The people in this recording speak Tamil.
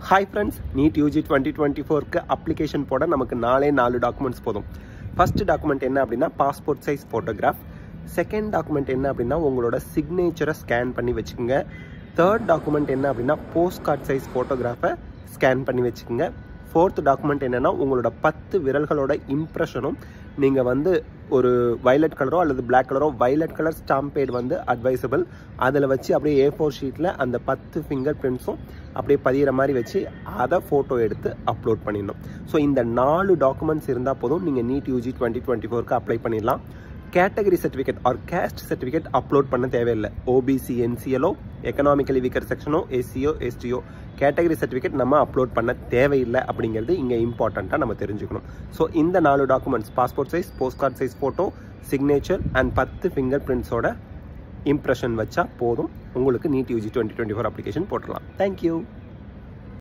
hi friends NEET UG twenty twenty ஃபோருக்கு அப்ளிகேஷன் போட நமக்கு நாலே நாலு டாக்குமெண்ட்ஸ் போதும் ஃபர்ஸ்ட் டாக்குமெண்ட் என்ன அப்படின்னா passport size photograph second document என்ன அப்படின்னா உங்களோட சிக்னேச்சரை ஸ்கேன் பண்ணி வச்சுக்கோங்க தேர்ட் டாக்குமெண்ட் என்ன அப்படின்னா போஸ்ட் கார்டு சைஸ் ஃபோட்டோகிராஃபை ஸ்கேன் பண்ணி வச்சுக்கோங்க ஃபோர்த் டாக்குமெண்ட் என்னென்னா உங்களோட பத்து விரல்களோட இம்ப்ரெஷனும் நீங்கள் வந்து ஒரு வயலட் கலரோ அல்லது பிளாக் கலரோ வயலட் கலர் ஸ்டாம்ப் பேட் வந்து அட்வைசபிள் அதில் வச்சு அப்படியே ஏ ஃபோர் ஷீட்டில் அந்த பத்து ஃபிங்கர் பிரிண்ட்ஸும் அப்படியே பதிகிற மாதிரி வச்சு அதை ஃபோட்டோ எடுத்து அப்லோட் பண்ணிடணும் ஸோ இந்த நாலு டாக்குமெண்ட்ஸ் இருந்தால் போதும் நீங்கள் நீட் யூஜி டுவெண்ட்டி டுவெண்ட்டி ஃபோருக்கு அப்ளை பண்ணிடலாம் category certificate or caste certificate upload பண்ண தேவையில்லை ஓபிசி என்சிஎலோ எக்கனாமிக்கலி வீக்கர் செக்ஷனோ எஸ்சிஓ எஸ்டிஓ கேட்டகரி சர்டிஃபிகேட் நம்ம அப்லோட் பண்ண தேவையில்லை அப்படிங்கிறது இங்கே இம்பார்ட்டண்ட்டாக நம்ம தெரிஞ்சுக்கணும் ஸோ இந்த நாலு documents passport size post card size photo signature and பத்து ஃபிங்கர் பிரிண்ட்ஸோட இம்ப்ரெஷன் வச்சா போதும் உங்களுக்கு NEET UG twenty twenty four application போட்டுடலாம் தேங்க்யூ